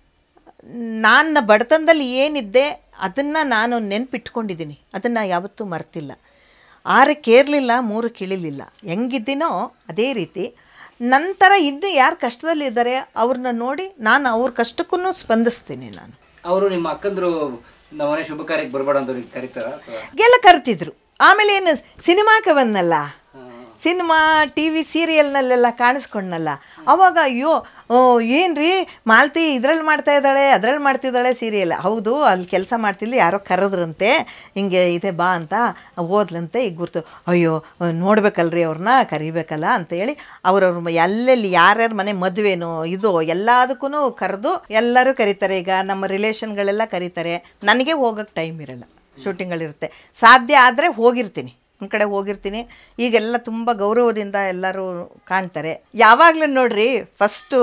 ನನ್ನ ಬಡತನದಲ್ಲಿ ಏನಿದ್ದೆ ಅದನ್ನು ನಾನು ನೆನ್ಪಿಟ್ಕೊಂಡಿದ್ದೀನಿ ಅದನ್ನು ಯಾವತ್ತೂ ಮರ್ತಿಲ್ಲ ಆರಕ್ಕೆ ಏರಲಿಲ್ಲ ಮೂರಕ್ಕೆ ಇಳಿಲಿಲ್ಲ ಹೆಂಗಿದ್ದೀನೋ ಅದೇ ರೀತಿ ನಂತರ ಇನ್ನೂ ಯಾರು ಕಷ್ಟದಲ್ಲಿದ್ದಾರೆ ಅವ್ರನ್ನ ನೋಡಿ ನಾನು ಅವ್ರ ಕಷ್ಟಕ್ಕೂ ಸ್ಪಂದಿಸ್ತೀನಿ ನಾನು ಅವರು ನಿಮ್ಮ ಅಕ್ಕಂದ್ರು ನಮ್ಮ ಮನೆ ಶುಭ ಕಾರ್ಯಕ್ಕೆ ಬರಬೇಡ ಅಂತ ಅವ್ರಿಗೆ ಕರೀತಾರ ಅಥವಾ ಎಲ್ಲ ಕರ್ತಿದ್ರು ಆಮೇಲೆ ಏನು ಸಿನಿಮಾಕ್ಕೆ ಬಂದಲ್ಲ ಸಿನಿಮಾ ಟಿ ವಿ ಸೀರಿಯಲ್ನಲ್ಲೆಲ್ಲ ಕಾಣಿಸ್ಕೊಂಡ್ನಲ್ಲ ಅವಾಗ ಅಯ್ಯೋ ಓ ಏನು ರೀ ಮಾಲ್ತಿ ಇದ್ರಲ್ಲಿ ಮಾಡ್ತಾ ಇದ್ದಾಳೆ ಅದ್ರಲ್ಲಿ ಮಾಡ್ತಿದ್ದಾಳೆ ಸೀರಿಯಲ್ ಹೌದು ಅಲ್ಲಿ ಕೆಲಸ ಮಾಡ್ತಿಲ್ಲ ಯಾರೋ ಕರೆದ್ರಂತೆ ಹಿಂಗೆ ಇದೆ ಬಾ ಅಂತ ಓದ್ಲಂತೆ ಈಗ ಗುರ್ತು ಅಯ್ಯೋ ನೋಡ್ಬೇಕಲ್ರಿ ಅವ್ರನ್ನ ಕರಿಬೇಕಲ್ಲ ಅಂತೇಳಿ ಅವ್ರವ್ರ ಎಲ್ಲೆಲ್ಲಿ ಯಾರ್ಯಾರ ಮನೆ ಮದುವೆನೋ ಇದು ಎಲ್ಲದಕ್ಕೂ ಕರೆದು ಎಲ್ಲರೂ ಕರೀತಾರೆ ಈಗ ನಮ್ಮ ರಿಲೇಷನ್ಗಳೆಲ್ಲ ಕರೀತಾರೆ ನನಗೆ ಹೋಗೋಕ್ಕೆ ಟೈಮ್ ಇರಲ್ಲ ಶೂಟಿಂಗ್ಗಳಿರುತ್ತೆ ಸಾಧ್ಯ ಆದರೆ ಹೋಗಿರ್ತೀನಿ ಒಂದು ಕಡೆ ಹೋಗಿರ್ತೀನಿ ಈಗೆಲ್ಲ ತುಂಬ ಗೌರವದಿಂದ ಎಲ್ಲರೂ ಕಾಣ್ತಾರೆ ಯಾವಾಗಲೂ ನೋಡ್ರಿ ಫಸ್ಟು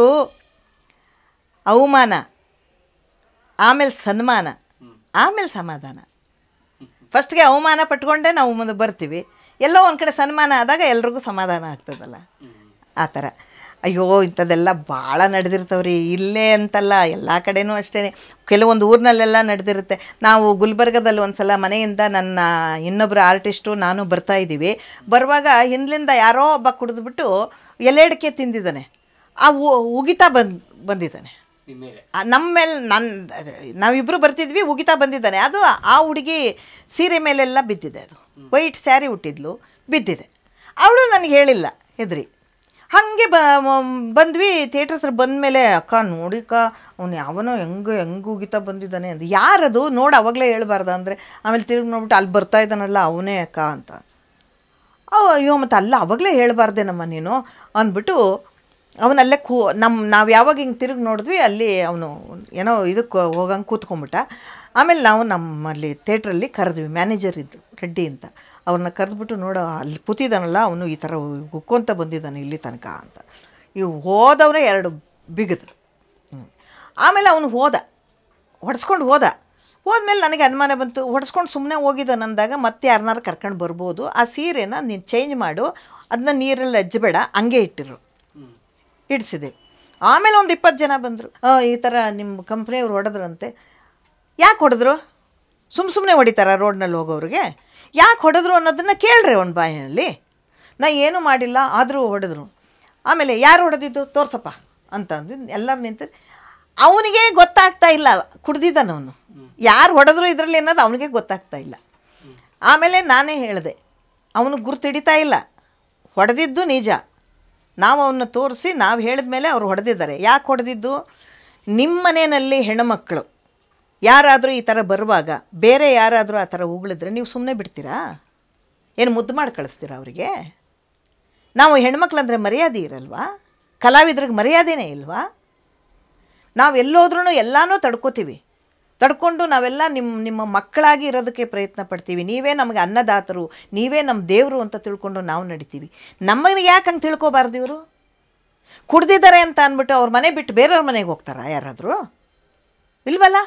ಅವಮಾನ ಆಮೇಲೆ ಸನ್ಮಾನ ಆಮೇಲೆ ಸಮಾಧಾನ ಫಸ್ಟ್ಗೆ ಅವಮಾನ ಪಟ್ಕೊಂಡೇ ನಾವು ಮುಂದೆ ಬರ್ತೀವಿ ಎಲ್ಲೋ ಒಂದು ಕಡೆ ಸನ್ಮಾನ ಆದಾಗ ಎಲ್ರಿಗೂ ಸಮಾಧಾನ ಆಗ್ತದಲ್ಲ ಆ ಥರ ಅಯ್ಯೋ ಇಂಥದ್ದೆಲ್ಲ ಭಾಳ ನಡೆದಿರ್ತವ್ರಿ ಇಲ್ಲೇ ಅಂತಲ್ಲ ಎಲ್ಲ ಕಡೆನೂ ಅಷ್ಟೇ ಕೆಲವೊಂದು ಊರಿನಲ್ಲೆಲ್ಲ ನಡೆದಿರುತ್ತೆ ನಾವು ಗುಲ್ಬರ್ಗದಲ್ಲಿ ಒಂದು ಸಲ ಮನೆಯಿಂದ ನನ್ನ ಇನ್ನೊಬ್ಬರು ಆರ್ಟಿಸ್ಟು ನಾನು ಬರ್ತಾ ಇದ್ದೀವಿ ಬರುವಾಗ ಹಿಂದ್ಲಿಂದ ಯಾರೋ ಒಬ್ಬ ಕುಡಿದ್ಬಿಟ್ಟು ಎಲೆಡಿಕೆ ತಿಂದಿದ್ದಾನೆ ಆ ಉ- ಉಗಿತಾ ಬಂದು ಬಂದಿದ್ದಾನೆ ನಿಮ್ಮ ಮೇಲೆ ಆ, ನಮ್ಮ ಮೇಲೆ ನನ್ನ ನಾವಿಬ್ಬರು ಬರ್ತಿದ್ವಿ ಉಗಿತಾ ಬಂದಿದ್ದಾನೆ ಅದು ಆ ಹುಡುಗಿ ಸೀರೆ ಮೇಲೆಲ್ಲ ಬಿದ್ದಿದೆ ಅದು ವೈಟ್ ಸ್ಯಾರಿ ಹುಟ್ಟಿದ್ಲು ಬಿದ್ದಿದೆ ಅವಳು ನನಗೆ ಹೇಳಿಲ್ಲ ಹೆದ್ರಿ ಹಾಗೆ ಬ ಮ- ಬಂದ್ವಿ ಥಿಯೇಟ್ರ್ ಹತ್ರ ಬಂದಮೇಲೆ ಅಕ್ಕ ನೋಡಿಕ ಅವ್ನು ಯಾವನೋ ಹೆಂಗೆ ಹೆಂಗೆ ಉಗಿತಾ ಬಂದಿದ್ದಾನೆ ಅಂತ ಯಾರದು ನೋಡಿ ಅವಾಗಲೇ ಹೇಳ್ಬಾರ್ದ ಅಂದರೆ ಆಮೇಲೆ ತಿರುಗಿ ನೋಡ್ಬಿಟ್ಟು ಅಲ್ಲಿ ಬರ್ತಾ ಇದ್ದಾನಲ್ಲ ಅವನೇ ಅಕ್ಕ ಅಂತ ಅವ ಅಯ್ಯೋ ಮತ್ತು ಅಲ್ಲ ಅವಾಗಲೇ ಹೇಳ್ಬಾರ್ದೇನಮ್ಮ ನೀನು ಅಂದ್ಬಿಟ್ಟು ಅವನಲ್ಲೇ ಕೂ ನಮ್ಮ ನಾವು ಯಾವಾಗ ಹಿಂಗೆ ತಿರುಗಿ ನೋಡಿದ್ವಿ ಅಲ್ಲಿ ಅವನು ಏನೋ ಇದಕ್ಕೆ ಹೋಗಂಗೆ ಕೂತ್ಕೊಂಬಿಟ್ಟ ಆಮೇಲೆ ನಾವು ನಮ್ಮಲ್ಲಿ ಥಿಯೇಟ್ರಲ್ಲಿ ಕರೆದ್ವಿ ಮ್ಯಾನೇಜರ್ ಇದ್ದು ರೆಡ್ಡಿ ಅಂತ ಅವ್ರನ್ನ ಕರೆದ್ಬಿಟ್ಟು ನೋಡೋ ಅಲ್ಲಿ ಕೂತಿದ್ದಾನಲ್ಲ ಅವನು ಈ ಥರ ಉಕ್ಕೊಂತ ಬಂದಿದ್ದಾನೆ ಇಲ್ಲಿ ತನಕ ಅಂತ ಇವು ಹೋದವರೇ ಎರಡು ಬಿಗಿದ್ರು ಹ್ಮ್. ಆಮೇಲೆ ಅವನು ಹೋದ ಹೊಡೆಸ್ಕೊಂಡು ಹೋದ ಹೋದ್ಮೇಲೆ ನನಗೆ ಅನುಮಾನ ಬಂತು ಹೊಡೆಸ್ಕೊಂಡು ಸುಮ್ಮನೆ ಹೋಗಿದ್ದಾನೆ ಅಂದಾಗ ಮತ್ತೆ ಯಾರನ್ನಾರು ಕರ್ಕೊಂಡು ಬರ್ಬೋದು ಆ ಸೀರೆನ ನೀನು ಚೇಂಜ್ ಮಾಡು ಅದನ್ನ ನೀರಲ್ಲಿ ಅಜ್ಜಬೇಡ ಹಂಗೆ ಇಟ್ಟಿರು ಇಡಿಸಿದೆ ಆಮೇಲೆ ಒಂದು ಇಪ್ಪತ್ತು ಜನ ಬಂದರು ಈ ಥರ ನಿಮ್ಮ ಕಂಪ್ನಿಯವ್ರು ಹೊಡೆದ್ರಂತೆ ಯಾಕೆ ಹೊಡೆದ್ರು ಸುಮ್ಮ ಸುಮ್ಮನೆ ಹೊಡಿತಾರ ರೋಡ್ನಲ್ಲಿ ಹೋಗೋರಿಗೆ ಯಾಕೆ ಹೊಡೆದ್ರು ಅನ್ನೋದನ್ನು ಕೇಳ್ರಿ ಅವ್ನ ಬಾಯಿನಲ್ಲಿ ನಾ ಏನೂ ಮಾಡಿಲ್ಲ ಆದರೂ ಹೊಡೆದ್ರು ಆಮೇಲೆ ಯಾರು ಹೊಡೆದಿದ್ದು ತೋರ್ಸಪ್ಪ ಅಂತ ಅಂದ್ವಿ ಎಲ್ಲರೂ ನಿಂತು ಅವನಿಗೆ ಗೊತ್ತಾಗ್ತಾ ಇಲ್ಲ ಕುಡ್ದಿದ್ದಾನ ಅವನು ಯಾರು ಹೊಡೆದ್ರು ಇದರಲ್ಲಿ ಅನ್ನೋದು ಅವನಿಗೆ ಗೊತ್ತಾಗ್ತಾ ಇಲ್ಲ ಆಮೇಲೆ ನಾನೇ ಹೇಳಿದೆ ಅವನು ಗುರ್ತು ಹಿಡಿತಾ ಇಲ್ಲ ಹೊಡೆದಿದ್ದು ನಿಜ ನಾವು ಅವನ್ನ ತೋರಿಸಿ ನಾವು ಹೇಳಿದ ಮೇಲೆ ಅವ್ರು ಹೊಡೆದಿದ್ದಾರೆ ಯಾಕೆ ಹೊಡೆದಿದ್ದು ನಿಮ್ಮ ಮನೆಯಲ್ಲಿ ಹೆಣ್ಣುಮಕ್ಕಳು ಯಾರಾದರೂ ಈ ಥರ ಬರುವಾಗ ಬೇರೆ ಯಾರಾದರೂ ಆ ಥರ ಉಗಳಿದ್ರೆ ನೀವು ಸುಮ್ಮನೆ ಬಿಡ್ತೀರಾ ಏನು ಮುದ್ದು ಮಾಡಿ ಕಳಿಸ್ತೀರಾ ಅವರಿಗೆ ನಾವು ಹೆಣ್ಮಕ್ಳಂದ್ರೆ ಮರ್ಯಾದೆ ಇರಲ್ವಾ ಕಲಾವಿದ್ರಿಗೆ ಮರ್ಯಾದೆನೇ ಇಲ್ವಾ ನಾವು ಎಲ್ಲೋದ್ರೂ ಎಲ್ಲನೂ ತಡ್ಕೋತೀವಿ ತಡ್ಕೊಂಡು ನಾವೆಲ್ಲ ನಿಮ್ಮ ನಿಮ್ಮ ಮಕ್ಕಳಾಗಿ ಇರೋದಕ್ಕೆ ಪ್ರಯತ್ನ ಪಡ್ತೀವಿ ನೀವೇ ನಮಗೆ ಅನ್ನದಾತರು ನೀವೇ ನಮ್ಮ ದೇವರು ಅಂತ ತಿಳ್ಕೊಂಡು ನಾವು ನಡಿತೀವಿ ನಮಗೆ ಯಾಕೆ ಹಂಗೆ ತಿಳ್ಕೊಬಾರ್ದು ಇವರು ಕುಡ್ದಿದ್ದಾರೆ ಅಂತ ಅಂದ್ಬಿಟ್ಟು ಅವ್ರ ಮನೆ ಬಿಟ್ಟು ಬೇರೆಯವ್ರ ಮನೆಗೆ ಹೋಗ್ತಾರಾ ಯಾರಾದರೂ ಇಲ್ವಲ್ಲ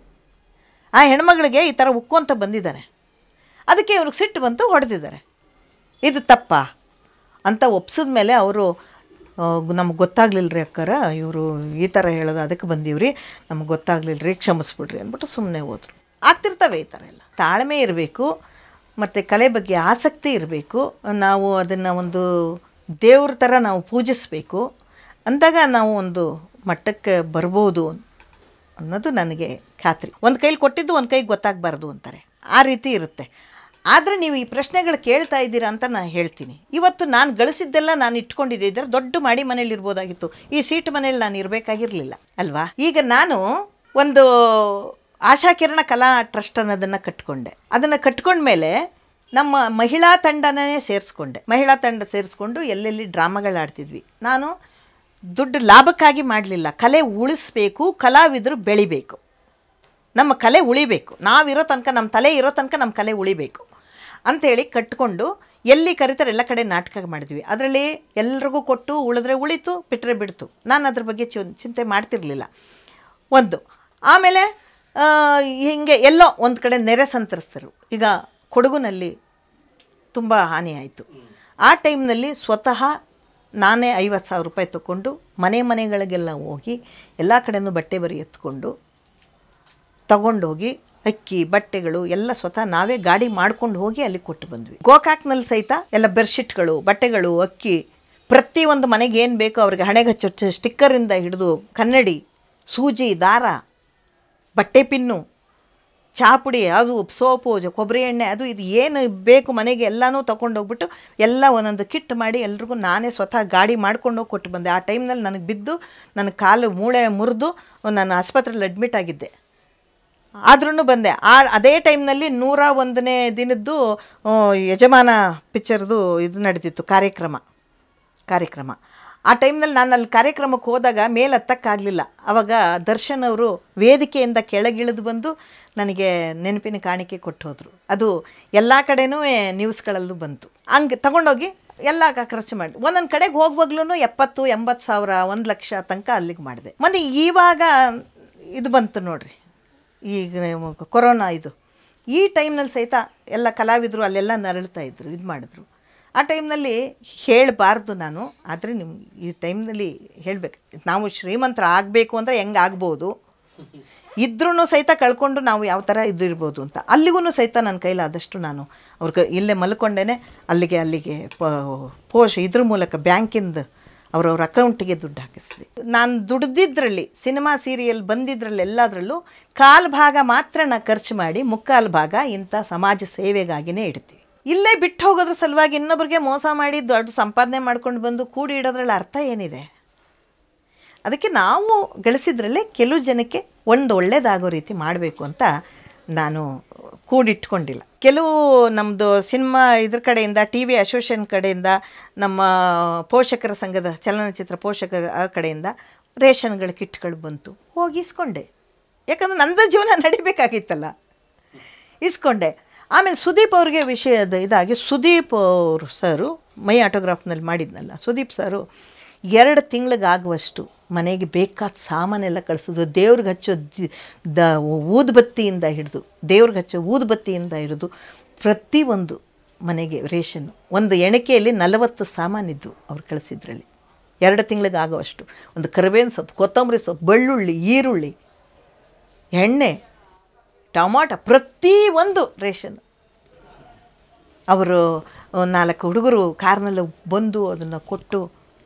ಆ ಹೆಣ್ಮಗಳಿಗೆ ಈ ಥರ ಉಕ್ಕೊಂತ ಬಂದಿದ್ದಾರೆ ಅದಕ್ಕೆ ಇವ್ರಿಗೆ ಸಿಟ್ಟು ಬಂತು ಹೊಡೆದಿದ್ದಾರೆ ಇದು ತಪ್ಪಾ ಅಂತ ಒಪ್ಸಿದ ಮೇಲೆ ಅವರು ನಮ್ಗೆ ಗೊತ್ತಾಗ್ಲಿಲ್ಲ ರೀ ಅಕ್ಕಾರ ಇವರು ಈ ಥರ ಹೇಳೋದು ಅದಕ್ಕೆ ಬಂದೀವ್ರಿ ನಮ್ಗೆ ಗೊತ್ತಾಗ್ಲಿಲ್ಲ ರೀ ಕ್ಷಮಿಸ್ಬಿಡ್ರಿ ಅಂದ್ಬಿಟ್ಟು ಸುಮ್ಮನೆ ಹೋದ್ರು ಆಗ್ತಿರ್ತವೆ ಈ ಥರ ಎಲ್ಲ ತಾಳ್ಮೆ ಇರಬೇಕು ಮತ್ತು ಕಲೆ ಬಗ್ಗೆ ಆಸಕ್ತಿ ಇರಬೇಕು ನಾವು ಅದನ್ನು ಒಂದು ದೇವ್ರ ಥರ ನಾವು ಪೂಜಿಸಬೇಕು ಅಂದಾಗ ನಾವು ಒಂದು ಮಟ್ಟಕ್ಕೆ ಬರ್ಬೋದು ಅನ್ನೋದು ನನಗೆ ಖಾತ್ರಿ ಒಂದು ಕೈಲಿ ಕೊಟ್ಟಿದ್ದು ಒಂದು ಕೈಗೆ ಗೊತ್ತಾಗಬಾರ್ದು ಅಂತಾರೆ ಆ ರೀತಿ ಇರುತ್ತೆ ಆದರೆ ನೀವು ಈ ಪ್ರಶ್ನೆಗಳು ಕೇಳ್ತಾ ಇದ್ದೀರಾ ಅಂತ ನಾನು ಹೇಳ್ತೀನಿ ಇವತ್ತು ನಾನು ಗಳಿಸಿದ್ದೆಲ್ಲ ನಾನು ಇಟ್ಕೊಂಡಿದ್ದರೆ ದೊಡ್ಡ ಮಾಡಿ ಮನೇಲಿ ಇರ್ಬೋದಾಗಿತ್ತು ಈ ಸೀಟ್ ಮನೇಲಿ ನಾನು ಇರಬೇಕಾಗಿರಲಿಲ್ಲ ಅಲ್ವಾ ಈಗ ನಾನು ಒಂದು ಆಶಾಕಿರಣ ಕಲಾ ಟ್ರಸ್ಟ್ ಅನ್ನೋದನ್ನು ಕಟ್ಕೊಂಡೆ ಅದನ್ನು ಕಟ್ಕೊಂಡ್ಮೇಲೆ ನಮ್ಮ ಮಹಿಳಾ ತಂಡನೇ ಸೇರಿಸ್ಕೊಂಡೆ ಮಹಿಳಾ ತಂಡ ಸೇರಿಸ್ಕೊಂಡು ಎಲ್ಲೆಲ್ಲಿ ಡ್ರಾಮಾಗಳು ಆಡ್ತಿದ್ವಿ ನಾನು ದುಡ್ಡು ಲಾಭಕ್ಕಾಗಿ ಮಾಡಲಿಲ್ಲ ಕಲೆ ಉಳಿಸ್ಬೇಕು ಕಲಾವಿದರು ಬೆಳಿಬೇಕು ನಮ್ಮ ಕಲೆ ಉಳಿಬೇಕು ನಾವಿರೋ ತನಕ ನಮ್ಮ ತಲೆ ಇರೋ ತನಕ ನಮ್ಮ ಕಲೆ ಉಳಿಬೇಕು ಅಂಥೇಳಿ ಕಟ್ಕೊಂಡು ಎಲ್ಲಿ ಕರೀತಾರೆ ಎಲ್ಲ ಕಡೆ ನಾಟಕ ಮಾಡಿದ್ವಿ ಅದರಲ್ಲಿ ಎಲ್ರಿಗೂ ಕೊಟ್ಟು ಉಳಿದ್ರೆ ಉಳಿತು ಬಿಟ್ಟರೆ ಬಿಡ್ತು ನಾನು ಅದ್ರ ಬಗ್ಗೆ ಚಿ- ಚಿಂತೆ ಮಾಡ್ತಿರ್ಲಿಲ್ಲ ಒಂದು ಆಮೇಲೆ ಆ, ಹಿಂಗೆ ಎಲ್ಲೋ ಒಂದು ಕಡೆ ನೆರೆ ಸಂತ್ರಸ್ತರು ಈಗ ಕೊಡಗುನಲ್ಲಿ ತುಂಬ ಹಾನಿ ಆಯಿತು ಆ ಟೈಮ್ನಲ್ಲಿ ಸ್ವತಃ ನಾನೇ ಐವತ್ತು ಸಾವಿರ ರೂಪಾಯಿ ತೊಗೊಂಡು ಮನೆ ಮನೆಗಳಿಗೆಲ್ಲ ಹೋಗಿ ಎಲ್ಲ ಕಡೆನೂ ಬಟ್ಟೆ ಬರಿ ಎತ್ಕೊಂಡು ತಗೊಂಡೋಗಿ ಅಕ್ಕಿ ಬಟ್ಟೆಗಳು ಎಲ್ಲ ಸ್ವತಃ ನಾವೇ ಗಾಡಿ ಮಾಡ್ಕೊಂಡು ಹೋಗಿ ಅಲ್ಲಿ ಕೊಟ್ಟು ಬಂದ್ವಿ ಗೋಕಾಕ್ನಲ್ಲಿ ಸಹಿತ ಎಲ್ಲ ಬೆಡ್ಶೀಟ್ಗಳು ಬಟ್ಟೆಗಳು ಅಕ್ಕಿ ಪ್ರತಿಯೊಂದು ಮನೆಗೆ ಏನು ಬೇಕೋ ಅವ್ರಿಗೆ ಹಣೆಗೆ ಹಚ್ಚೋ ಸ್ಟಿಕ್ಕರಿಂದ ಹಿಡಿದು ಕನ್ನಡಿ ಸೂಜಿ ದಾರ ಬಟ್ಟೆ ಪಿನ್ನು ಚಹಾ ಪುಡಿ ಅದು ಸೋಪು ಜ- ಕೊಬ್ಬರಿ ಎಣ್ಣೆ ಅದು ಇದು ಏನು ಬೇಕು ಮನೆಗೆ ಎಲ್ಲನೂ ತೊಗೊಂಡೋಗ್ಬಿಟ್ಟು ಎಲ್ಲ ಒಂದೊಂದು ಕಿಟ್ ಮಾಡಿ ಎಲ್ರಿಗೂ ನಾನೇ ಸ್ವತಃ ಗಾಡಿ ಮಾಡ್ಕೊಂಡು ಹೋಗಿ ಕೊಟ್ಟು ಬಂದೆ ಆ ಟೈಮ್ನಲ್ಲಿ ನನಗೆ ಬಿದ್ದು ನನ್ನ ಕಾಲು ಮೂಳೆ ಮುರಿದು ನಾನು ಆಸ್ಪತ್ರೆಯಲ್ಲಿ ಅಡ್ಮಿಟ್ ಆಗಿದ್ದೆ ಆದ್ರೂ ಬಂದೆ ಆ ಅದೇ ಟೈಮ್ನಲ್ಲಿ ನೂರ ಒಂದನೇ ದಿನದ್ದು ಆ, ಯಜಮಾನ ಪಿಕ್ಚರ್ದು ಇದು ನಡೀತಿತ್ತು ಕಾರ್ಯಕ್ರಮ ಕಾರ್ಯಕ್ರಮ ಆ ಟೈಮ್ನಲ್ಲಿ ನಾನು ಅಲ್ಲಿ ಕಾರ್ಯಕ್ರಮಕ್ಕೆ ಹೋದಾಗ ಮೇಲೆ ಹತ್ತಕ್ಕಾಗಲಿಲ್ಲ ಆವಾಗ ದರ್ಶನ್ ಅವರು ವೇದಿಕೆಯಿಂದ ಕೆಳಗಿಳಿದು ಬಂದು ನನಗೆ ನೆನಪಿನ ಕಾಣಿಕೆ ಕೊಟ್ಟು ಹೋದರು ಅದು ಎಲ್ಲ ಕಡೆನೂ ನ್ಯೂಸ್ಗಳಲ್ಲೂ ಬಂತು ಹಂಗೆ ತಗೊಂಡೋಗಿ ಎಲ್ಲ ಕ- ಖರ್ಚು ಮಾಡಿ ಒಂದೊಂದು ಕಡೆಗೆ ಹೋಗುವಾಗ್ಲೂ ಎಪ್ಪತ್ತು ಎಂಬತ್ತು ಸಾವಿರ ಒಂದು ಲಕ್ಷ ತನಕ ಅಲ್ಲಿಗೆ ಮಾಡಿದೆ ಮತ್ತು ಇವಾಗ ಇದು ಬಂತು ನೋಡ್ರಿ ಈಗ ಕೊರೋನಾ ಇದು ಈ ಟೈಮ್ನಲ್ಲಿ ಸಹಿತ ಎಲ್ಲ ಕಲಾವಿದರು ಅಲ್ಲೆಲ್ಲ ನರಳ್ತಾ ಇದ್ರು ಇದು ಮಾಡಿದ್ರು ಆ ಟೈಮ್ನಲ್ಲಿ ಹೇಳಬಾರ್ದು ನಾನು ಆದರೆ ನಿಮ್ಮ ಈ ಟೈಮ್ನಲ್ಲಿ ಹೇಳಬೇಕು ನಾವು ಶ್ರೀಮಂತರ ಆಗಬೇಕು ಅಂದರೆ ಹೆಂಗೆ ಆಗ್ಬೋದು ಇದ್ರೂ ಸಹಿತ ಕಳ್ಕೊಂಡು ನಾವು ಯಾವ ಥರ ಇದು ಇರ್ಬೋದು ಅಂತ ಅಲ್ಲಿಗೂ ಸಹಿತ ನನ್ನ ಕೈಲಾದಷ್ಟು ನಾನು ಅವ್ರಿಗೆ ಇಲ್ಲೇ ಮಲ್ಕೊಂಡೇ ಅಲ್ಲಿಗೆ ಅಲ್ಲಿಗೆ ಪ ಪೋಷ್ ಇದ್ರ ಮೂಲಕ ಬ್ಯಾಂಕಿಂದ ಅವ್ರವ್ರ ಅಕೌಂಟಿಗೆ ದುಡ್ಡು ಹಾಕಿಸ್ಲಿ ನಾನು ದುಡ್ದಿದ್ರಲ್ಲಿ ಸಿನಿಮಾ ಸೀರಿಯಲ್ ಬಂದಿದ್ರಲ್ಲಿ ಎಲ್ಲದರಲ್ಲೂ ಕಾಲು ಭಾಗ ಮಾತ್ರ ನಾ ಖರ್ಚು ಮಾಡಿ ಮುಕ್ಕಾಲು ಭಾಗ ಇಂಥ ಸಮಾಜ ಸೇವೆಗಾಗಿನೇ ಇಡ್ತೀವಿ ಇಲ್ಲೇ ಬಿಟ್ಟು ಹೋಗೋದ್ರ ಸಲುವಾಗಿ ಇನ್ನೊಬ್ರಿಗೆ ಮೋಸ ಮಾಡಿ ದೊಡ್ಡ ಸಂಪಾದನೆ ಮಾಡ್ಕೊಂಡು ಬಂದು ಕೂಡಿ ಇಡೋದ್ರಲ್ಲಿ ಅರ್ಥ ಏನಿದೆ ಅದಕ್ಕೆ ನಾವು ಗಳಿಸಿದ್ರಲ್ಲೇ ಕೆಲವು ಜನಕ್ಕೆ ಒಂದು ಒಳ್ಳೇದಾಗೋ ರೀತಿ ಮಾಡಬೇಕು ಅಂತ ನಾನು ಕೂಡಿಟ್ಕೊಂಡಿಲ್ಲ ಕೆಲವು ನಮ್ಮದು ಸಿನಿಮಾ ಇದ್ರ ಕಡೆಯಿಂದ ಟಿ ವಿ ಅಸೋಸಿಯೇಷನ್ ಕಡೆಯಿಂದ ನಮ್ಮ ಪೋಷಕರ ಸಂಘದ ಚಲನಚಿತ್ರ ಪೋಷಕರ ಆ ಕಡೆಯಿಂದ ರೇಷನ್ಗಳ ಕಿಟ್ಗಳು ಬಂತು ಹೋಗಿ ಇಸ್ಕೊಂಡೆ ಯಾಕಂದ್ರೆ ನಂದು ಜೀವನ ನಡಿಬೇಕಾಗಿತ್ತಲ್ಲ ಇಸ್ಕೊಂಡೆ ಆಮೇಲೆ ಸುದೀಪ್ ಅವ್ರಿಗೆ ವಿಷಯದ ಇದಾಗಿ ಸುದೀಪ್ ಅವರು ಸರು ಮೈ ಆಟೋಗ್ರಾಫ್ನಲ್ಲಿ ಮಾಡಿದ್ನಲ್ಲ ಸುದೀಪ್ ಸರು ಎರಡು ತಿಂಗಳಿಗಾಗುವಷ್ಟು ಮನೆಗೆ ಬೇಕಾದ ಸಾಮಾನೆಲ್ಲ ಕಳಿಸೋದು ದೇವ್ರಿಗೆ ಹಚ್ಚೋ ದಿ- ದ ಊದುಬತ್ತಿಯಿಂದ ಹಿಡಿದು ದೇವ್ರಿಗೆ ಹಚ್ಚೋ ಊದುಬತ್ತಿಯಿಂದ ಹಿಡಿದು ಪ್ರತಿಯೊಂದು ಮನೆಗೆ ರೇಷನ್ ಒಂದು ಎಣಿಕೆಯಲ್ಲಿ ನಲವತ್ತು ಸಾಮಾನಿದ್ದು ಅವ್ರು ಕಳಿಸಿದ್ರಲ್ಲಿ ಎರಡು ತಿಂಗಳಿಗಾಗುವಷ್ಟು ಒಂದು ಕರಿಬೇವಿನ ಸೊಪ್ಪು ಕೊತ್ತಂಬರಿ ಸೊಪ್ಪು ಬೆಳ್ಳುಳ್ಳಿ ಈರುಳ್ಳಿ ಎಣ್ಣೆ ಟೊಮಾಟೊ ಪ್ರತಿಯೊಂದು ರೇಷನ್ ಅವರು ನಾಲ್ಕು ಹುಡುಗರು ಕಾರ್ನಲ್ಲಿ ಬಂದು ಅದನ್ನು ಕೊಟ್ಟು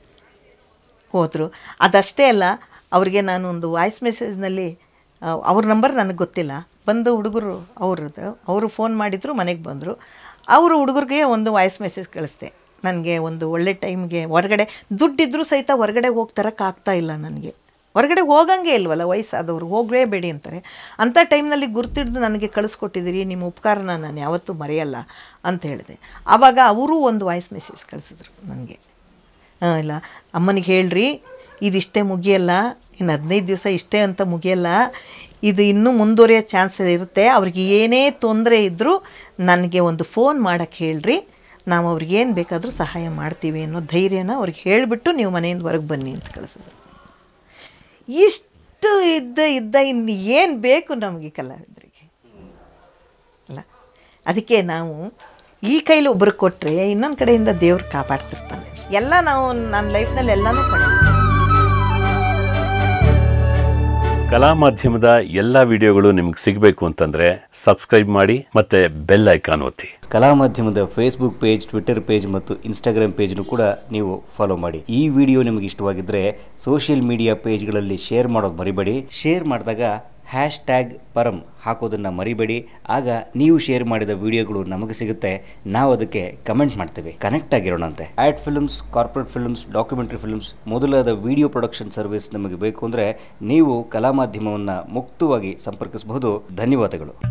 ಹೋದರು ಅದಷ್ಟೇ ಅಲ್ಲ ಅವರಿಗೆ ನಾನು ಒಂದು ವಾಯ್ಸ್ ಮೆಸೇಜ್ನಲ್ಲಿ ಅವ್ರ ನಂಬರ್ ನನಗೆ ಗೊತ್ತಿಲ್ಲ ಬಂದು ಹುಡುಗರು ಅವ್ರದ್ದು ಅವರು ಫೋನ್ ಮಾಡಿದರು ಮನೆಗೆ ಬಂದರು ಅವರು ಹುಡುಗರಿಗೆ ಒಂದು ವಾಯ್ಸ್ ಮೆಸೇಜ್ ಕಳಿಸ್ದೆ ನನಗೆ ಒಂದು ಒಳ್ಳೆ ಟೈಮ್ಗೆ ಹೊರಗಡೆ ದುಡ್ಡಿದ್ರೂ ಸಹಿತ ಹೊರಗಡೆ ಹೋಗಿ ತರೋಕ್ಕಾಗ್ತಾ ಇಲ್ಲ ನನಗೆ ಹೊರಗಡೆ ಹೋಗಂಗೆ ಇಲ್ವಲ್ಲ ವಯಸ್ಸಾದವರು ಹೋಗಲೇಬೇಡಿ ಅಂತಾರೆ ಅಂಥ ಟೈಮ್ನಲ್ಲಿ ಗುರ್ತಿಡ್ದು ನನಗೆ ಕಳಿಸ್ಕೊಟ್ಟಿದ್ದೀರಿ ನಿಮ್ಮ ಉಪಕಾರನ ನಾನು ಯಾವತ್ತೂ ಮರೆಯಲ್ಲ ಅಂತ ಹೇಳಿದೆ ಆವಾಗ ಅವರು ಒಂದು ವಾಯ್ಸ್ ಮೆಸೇಜ್ ಕಳಿಸಿದ್ರು ನನಗೆ ಹಾಂ ಇಲ್ಲ ಅಮ್ಮನಿಗೆ ಹೇಳ್ರಿ ಇದಿಷ್ಟೇ ಮುಗಿಯಲ್ಲ ಇನ್ನು ಹದಿನೈದು ದಿವಸ ಇಷ್ಟೇ ಅಂತ ಮುಗಿಯಲ್ಲ ಇದು ಇನ್ನೂ ಮುಂದುವರಿಯೋ ಚಾನ್ಸ್ ಇರುತ್ತೆ ಅವ್ರಿಗೆ ಏನೇ ತೊಂದರೆ ಇದ್ದರೂ ನನಗೆ ಒಂದು ಫೋನ್ ಮಾಡೋಕ್ಕೆ ಹೇಳ್ರಿ ನಾವು ಅವ್ರಿಗೆ ಏನು ಬೇಕಾದರೂ ಸಹಾಯ ಮಾಡ್ತೀವಿ ಅನ್ನೋ ಧೈರ್ಯನ ಅವ್ರಿಗೆ ಹೇಳಿಬಿಟ್ಟು ನೀವು ಮನೆಯಿಂದ ಹೊರಗೆ ಬನ್ನಿ ಅಂತ ಕಳಿಸಿದ್ರು ಇಷ್ಟು ಇದ್ದ ಇದ್ದ ಇನ್ನು ಏನು ಬೇಕು ನಮಗೆ ಕಲಾವಿದರಿಗೆ ಅಲ್ಲ ಅದಕ್ಕೆ ನಾವು ಈ ಕೈಲಿ ಒಬ್ರಿಗೆ ಕೊಟ್ಟರೆ ಇನ್ನೊಂದು ಕಡೆಯಿಂದ ದೇವ್ರು ಕಾಪಾಡ್ತಿರ್ತಾನೆ ಎಲ್ಲ ನಾವು ನನ್ನ ಲೈಫ್ನಲ್ಲಿ ಎಲ್ಲನೂ ಪಡೆ ಕಲಾ ಮಾಧ್ಯಮದ ಎಲ್ಲ ವಿಡಿಯೋಗಳು ನಿಮ್ಗೆ ಸಿಗಬೇಕು ಅಂತಂದ್ರೆ ಸಬ್ಸ್ಕ್ರೈಬ್ ಮಾಡಿ ಮತ್ತೆ ಬೆಲ್ ಐಕಾನ್ ಒತ್ತಿ ಕಲಾ ಮಾಧ್ಯಮದ ಫೇಸ್ಬುಕ್ ಪೇಜ್ ಟ್ವಿಟರ್ ಪೇಜ್ ಮತ್ತು ಇನ್ಸ್ಟಾಗ್ರಾಮ್ ಪೇಜ್ನು ಕೂಡ ನೀವು ಫಾಲೋ ಮಾಡಿ ಈ ವಿಡಿಯೋ ನಿಮಗೆ ಇಷ್ಟವಾಗಿದ್ದರೆ ಸೋಷಿಯಲ್ ಮೀಡಿಯಾ ಪೇಜ್ಗಳಲ್ಲಿ ಶೇರ್ ಮಾಡೋದು ಮರಿಬೇಡಿ ಶೇರ್ ಮಾಡಿದಾಗ ಹ್ಯಾಶ್ ಟ್ಯಾಗ್ ಪರಂ ಹಾಕೋದನ್ನು ಮರಿಬೇಡಿ ಆಗ ನೀವು ಶೇರ್ ಮಾಡಿದ ವಿಡಿಯೋಗಳು ನಮಗೆ ಸಿಗುತ್ತೆ ನಾವು ಅದಕ್ಕೆ ಕಮೆಂಟ್ ಮಾಡ್ತೇವೆ ಕನೆಕ್ಟ್ ಆಗಿರೋಣಂತೆ ad films corporate films documentary films ಮೊದಲಾದ ವಿಡಿಯೋ ಪ್ರೊಡಕ್ಷನ್ ಸರ್ವಿಸ್ ನಮಗೆ ಬೇಕು ಅಂದರೆ ನೀವು ಕಲಾ ಮಾಧ್ಯಮವನ್ನು ಮುಕ್ತವಾಗಿ ಸಂಪರ್ಕಿಸಬಹುದು ಧನ್ಯವಾದಗಳು